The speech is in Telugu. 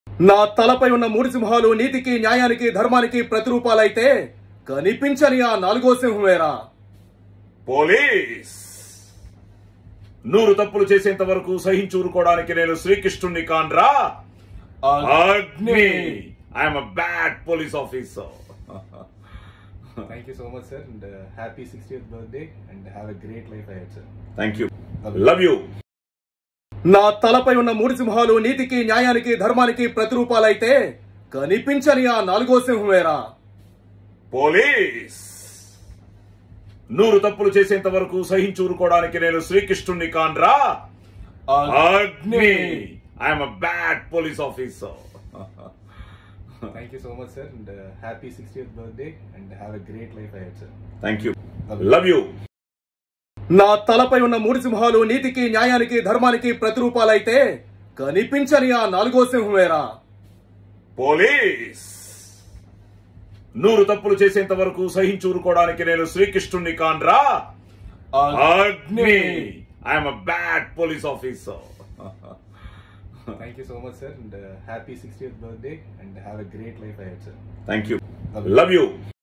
నా తలపై ఉన్న మూడు సింహాలు నీతికి న్యాయానికి ధర్మానికి ప్రతిరూపాలైతే కనిపించని ఆ నాలుగో సింహమేరా పోలీస్ నూరు తప్పులు చేసేంత వరకు సహించూరుకోవడానికి నేను శ్రీకృష్ణుణ్ణి కాన్రా Agni I'm a bad police officer Thank you so much, sir, and uh, happy 60th birthday, and have a great life ahead, sir. Thank you love you నా తలపై ఉన్న మూడు సింహాలు నీతికి న్యాయానికి ధర్మానికి ప్రతిరూపాలైతే కనిపించని ఆ నాలుగో సింహమేరా పోలీస్ నూరు తప్పులు చేసేంత వరకు సహించూరుకోవడానికి నేను శ్రీకృష్ణుణ్ణి కాన్రా Agni I'm a bad police officer Thank you so much, sir, and uh, happy 60th birthday, and have a great life ahead, sir. Thank you love you నా తలపై ఉన్న మూడు సింహాలు నీతికి న్యాయానికి ధర్మానికి ప్రతిరూపాలైతే కనిపించని ఆ నాలుగో సింహమేరా పోలీస్ నూరు తప్పులు చేసేంత వరకు సహించూరుకోవడానికి నేను శ్రీకృష్ణుణ్ణి కాన్రా Agni I'm a bad police officer Thank you so much, sir, and uh, happy 60th birthday, and have a great life ahead, sir. Thank you love you